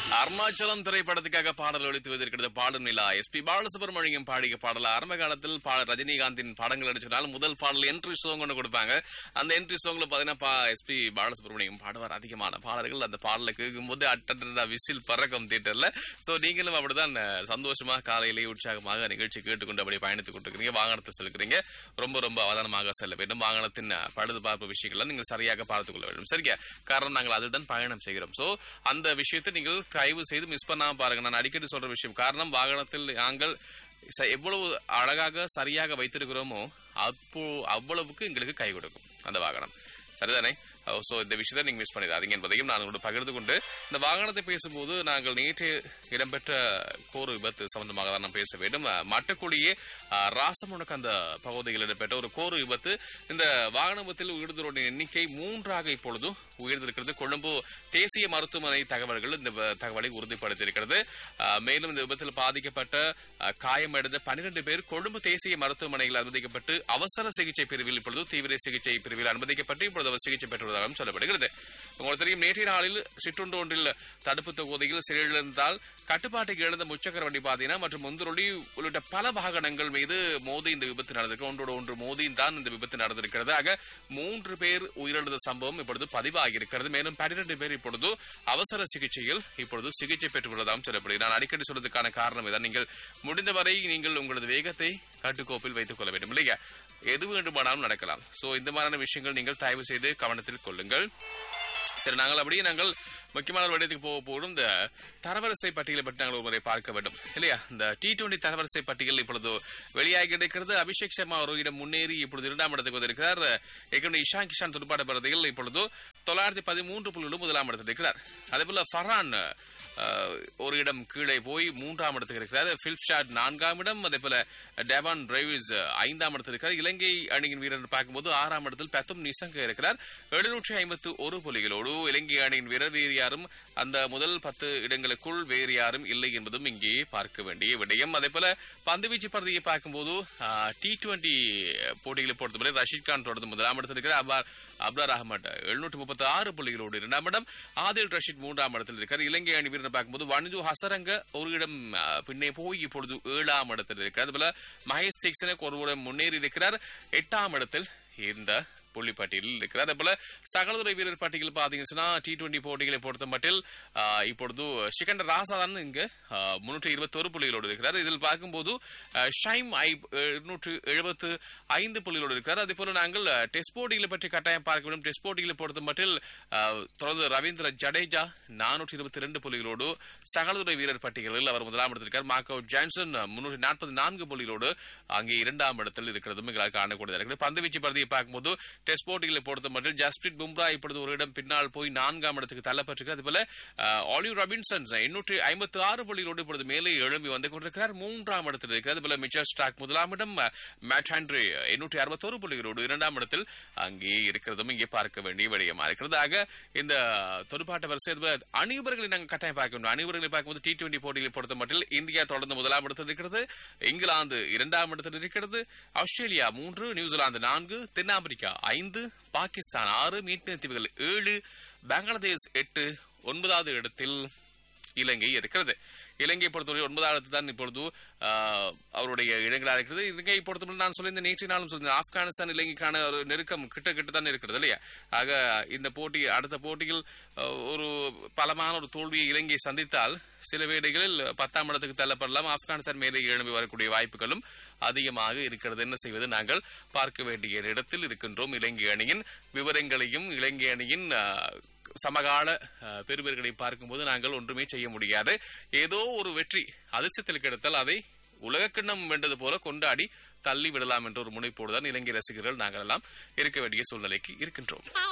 அருணாச்சலம் திரைப்படத்துக்காக பாடல் ஒழித்து வந்திருக்கிறது பாடும் நிலா எஸ் பி பாலசுப்ரமணியம் பாடிய பாடல் ஆரம்ப காலத்தில் பா- ரஜினிகாந்தின் படங்கள் அடிச்சதால் முதல் பாடல் என்ட்ரி சாங் ஒன்று கொடுப்பாங்க அந்த என்ட்ரி சாங்ல பாத்தீங்கன்னா எஸ் பி பாலசுப்ரமணியம் பாடுவார் அதிகமான பாடல்கள் அந்த பாடலை கேட்கும்போது அட்டா விசில் பறக்கும் தியேட்டர்ல சோ நீங்களும் அப்படிதான் அஹ், சந்தோஷமா காலையிலேயே உற்சாகமாக நிகழ்ச்சி கேட்டுக்கொண்டு அப்படியே பயணித்துக் கொண்டிருக்கிறீங்க வாகனத்தை செலுக்கிறீங்க ரொம்ப ரொம்ப அவதானமாக செல்ல வேண்டும் வாகனத்தின் அஹ், பழுது பார்ப்பு விஷயங்களை நீங்கள் சரியாக பார்த்துக் கொள்ள வேண்டும் சரியா காரணம் நாங்கள் அதுதான் பயணம் செய்கிறோம் சோ அந்த விஷயத்தை நீங்கள் தயவு செய்து மிஸ் பண்ணாம பாருங்க நான் அடிக்கடி சொல்ற விஷயம் காரணம் வாகனத்தில் நாங்கள் ச- எவ்வளவு அழகாக சரியாக வைத்திருக்கிறோமோ அப்போ அவ்வளவுக்கு எங்களுக்கு கை கொடுக்கும் அந்த வாகனம் சரிதானே ஸோ இந்த விஷயத்தை நீங்க மிஸ் பண்ணிடாதீங்க என்பதையும் நான் உங்களோட பகிர்ந்து கொண்டு இந்த வாகனத்தை பேசும்போது நாங்கள் நேற்று இடம்பெற்ற கோர் விபத்து சம்பந்தமாக தான் நாம் பேச வேண்டும் அஹ், மட்டக்குடியே அஹ், ராசமுனக்கு அந்த பகுதியில் இடம்பெற்ற ஒரு கோர் விபத்து இந்த வாகன விபத்தில் உயிர்ந்தோருடைய எண்ணிக்கை மூன்றாக இப்பொழுது உயர்ந்திருக்கிறது கொழும்பு தேசிய மருத்துவமனை தகவல்கள் இந்த வ- தகவலை உறுதிப்படுத்தியிருக்கிறது அஹ், மேலும் இந்த விபத்தில் பாதிக்கப்பட்ட அஹ், காயமடைந்த பன்னிரண்டு பேர் கொழும்பு தேசிய மருத்துவமனையில் அனுமதிக்கப்பட்டு அவசர சிகிச்சை பிரிவில் இப்பொழுது தீவிர சிகிச்சை பிரிவில் அனுமதிக்கப்பட்டு இப்பொழுது அவர் சிகிச்சை பெற்றுள்ளதாகவும் சொல்லப்படுகிறது உங்களுக்கு தெரியும் நேற்றைய நாளில் சிற்றுண்டு ஒன்றில் தடுப்பு தொகுதியில் சிறையிலிருந்தால் கட்டுப்பாட்டுக்கு இழந்த முச்சக்கர வண்டி பாதையினா மற்றும் முந்தரொலி உள்ளிட்ட பல வாகனங்கள் மீது மோதி இந்த விபத்து நடந்திருக்கு ஒன்றோடு ஒன்று மோதியும் தான் இந்த விபத்து நடந்திருக்கிறது ஆக மூன்று பேர் உயிரிழந்த சம்பவம் இப்பொழுது பதிவாகி இருக்கிறது மேலும் பன்னிரண்டு பேர் இப்பொழுது அவசர சிகிச்சையில் இப்பொழுது சிகிச்சை பெற்றுள்ளதாகவும் சொல்லப்படுகிறது நான் அடிக்கடி சொல்றதுக்கான காரணம் இதான் நீங்கள் முடிந்தவரை நீங்கள் உங்களது வேகத்தை கட்டுக்கோப்பில் வைத்துக் கொள்ள வேண்டும் இல்லையா எது வேண்டுமானாலும் நடக்கலாம் சோ இந்த மாதிரியான விஷயங்கள் நீங்கள் தயவு செய்து கவனத்தில் கொள்ளுங்கள் சரி நாங்கள் அப்படியே நாங்கள் முக்கியமான ஒரு விடயத்துக்கு போக போடும் இந்த தரவரிசை பட்டியலை பற்றி நாங்கள் ஒருமுறை பார்க்க வேண்டும் இல்லையா இந்த டி டுவெண்டி தரவரிசை பட்டியல் இப்பொழுது வெளியாகி கிடைக்கிறது அபிஷேக் சர்மா ஒரு இடம் முன்னேறி இப்பொழுது இரண்டாம் இடத்துக்கு வந்திருக்கிறார் ஏற்கனவே இஷான் கிஷான் துடுப்பாட்ட பரதையில் இப்பொழுது தொள்ளாயிரத்தி பதிமூன்று புள்ளிகளும் முதலாம் இடத்தில் இருக்கிறார் அதே போல ஃபரான் அஹ், ஒரு இடம் கீழே போய் மூன்றாம் இடத்துக்கு இருக்கிறார் பில்ஷாட் நான்காம் இடம் அதே போல டெவான் டிரைவிஸ் ஐந்தாம் இடத்தில் இருக்கிறார் இலங்கை அணியின் வீரர் பார்க்கும்போது ஆறாம் இடத்தில் பெத்தும் நிசங்க இருக்கிறார் எழுநூற்றி ஐம்பத்து ஒரு புள்ளிகளோடு இலங்கை அணியின் வீரர் வேறு யாரும் அந்த முதல் பத்து இடங்களுக்குள் வேறு யாரும் இல்லை என்பதும் இங்கே பார்க்க வேண்டிய விடயம் அதே போல பந்துவீச்சு பகுதியை பார்க்கும்போது டி டுவெண்டி போட்டிகளை பொறுத்தவரை ரஷீத் கான் தொடர்ந்து முதலாம் இடத்தில் இருக்கிறார் அபார் அப்ரார் அகமட் எழுநூற்று முப்பத்தி ஆறு புள்ளிகளோடு இரண்டாம் இடம் ஆதில் ரஷீத் மூன்றாம் இடத்தில் இருக்கிறார் இலங்கை அணி வீரர் பார்க்கும்போது வனிது ஹசரங்க ஒரு இடம் ஆ, பின்னே போய் இப்பொழுது ஏழாம் இடத்தில் இருக்கிறார் அதுபோல மகேஷ் தீக்ஷனுக்கு ஒரு இடம் முன்னேறி இருக்கிறார் எட்டாம் இடத்தில் இந்த புள்ளி பட்டியலில் இருக்கிறார் அதே போல சகலதுறை வீரர் பட்டியல் பாத்தீங்கன்னா டி டுவெண்டி போட்டிகளை பொறுத்த மட்டில் ஆ, இப்பொழுது சிகண்டர் ராசா தான் இங்கு முன்னூற்றி இருபத்தொரு புள்ளிகளோடு இருக்கிறார் இதில் பார்க்கும்போது ஆ, ஷைம் ஐ இருநூற்று எழுபத்து ஐந்து புள்ளிகளோடு இருக்கிறார் அதே போல நாங்கள் ஆ, டெஸ்ட் போட்டிகளை பற்றி கட்டாயம் பார்க்க வேண்டும் டெஸ்ட் போட்டிகளை பொறுத்த மட்டில் ஆ, தொடர்ந்து ரவீந்திர ஜடேஜா நானூற்றி இருபத்தி ரெண்டு புள்ளிகளோடு சகலதுறை வீரர் பட்டியலில் அவர் முதலாம் இடத்தில் இருக்கார் மார்க்கோ ஜான்சன் முன்னூற்றி நாற்பத்தி நான்கு புள்ளிகளோடு அங்கே இரண்டாம் இடத்தில் இருக்கிறதும் எங்களால் காணக்கூடியதாக இருக்கிறது பந்துவீச்சு பகுதியை பார்க்கும்போது டெஸ்ட் போட்டிகளை பொறுத்த மட்டும் ஜஸ்பிரிட் பும்ரா இப்பொழுது ஒரு இடம் பின்னால் போய் நான்காம் இடத்துக்கு தள்ளப்பட்டிருக்கு அதுபோல அஹ், ஆலிவ் ராபின்சன் எண்ணூற்றி ஐம்பத்தி ஆறு புள்ளிகளோடு இப்பொழுது மேலே எழும்பி வந்து கொண்டிருக்கிறார் மூன்றாம் இடத்தில் இருக்கிறார் அதுபோல மிச்சர் ஸ்டாக் முதலாம் இடம் அஹ், மேட் ஹாண்ட்ரி எண்ணூற்றி அறுபத்தோரு புள்ளிகளோடு இரண்டாம் இடத்தில் அங்கே இருக்கிறதும் இங்கே பார்க்க வேண்டிய விடயமா இருக்கிறது ஆக இந்த துடுப்பாட்ட வரிசை அதுபோல அணிவர்களை நாங்கள் கட்டாயம் பார்க்க வேண்டும் அணிவர்களை பார்க்கும்போது டி டுவெண்டி போட்டிகளை பொறுத்த மட்டில் இந்தியா தொடர்ந்து முதலாம் இடத்தில் இருக்கிறது இங்கிலாந்து இரண்டாம் இடத்தில் இருக்கிறது ஆஸ்திரேலியா மூன்று நியூசிலாந்து நான்கு தென்னாப்பிரிக்கா ஐந்து பாகிஸ்தான் ஆறு மீட்பு தீவுகள் ஏழு பங்களாதேஷ் எட்டு ஒன்பதாவது இடத்தில் இலங்கை இருக்கிறது இலங்கை பொறுத்தவரை ஒன்பதாவது தான் இப்பொழுது ஆஹ், அவருடைய இடங்களாக இருக்கிறது இலங்கை பொறுத்தவரை நான் சொல்லியிருந்த நேற்று நாளும் சொல்லியிருந்தேன் ஆப்கானிஸ்தான் இலங்கைக்கான ஒரு நெருக்கம் கிட்ட கிட்ட தான் இருக்கிறது இல்லையா ஆக இந்த போட்டி அடுத்த போட்டியில் ஆஹ், ஒரு பலமான ஒரு தோல்வியை இலங்கை சந்தித்தால் சில வேளைகளில் பத்தாம் இடத்துக்கு தள்ளப்படலாம் ஆப்கானிஸ்தான் மேலே எழும்பி வரக்கூடிய வாய்ப்புகளும் அதிகமாக இருக்கிறது என்ன செய்வது நாங்கள் பார்க்க வேண்டிய இடத்தில் இருக்கின்றோம் இலங்கை அணியின் விவரங்களையும் இலங்கை அணியின் ஆஹ், சமகால அஹ், பெறுபேறுகளை பார்க்கும்போது நாங்கள் ஒன்றுமே செய்ய முடியாது ஏதோ ஒரு வெற்றி அதிர்ஷ்டத்தில் கிடைத்தால் அதை உலகக்கிண்ணம் வென்றது போல கொண்டாடி தள்ளி விடலாம் என்ற ஒரு முனைப்போடு தான் இலங்கை ரசிகர்கள் நாங்கள் எல்லாம் இருக்க வேண்டிய சூழ்நிலைக்கு இருக்கின்றோம்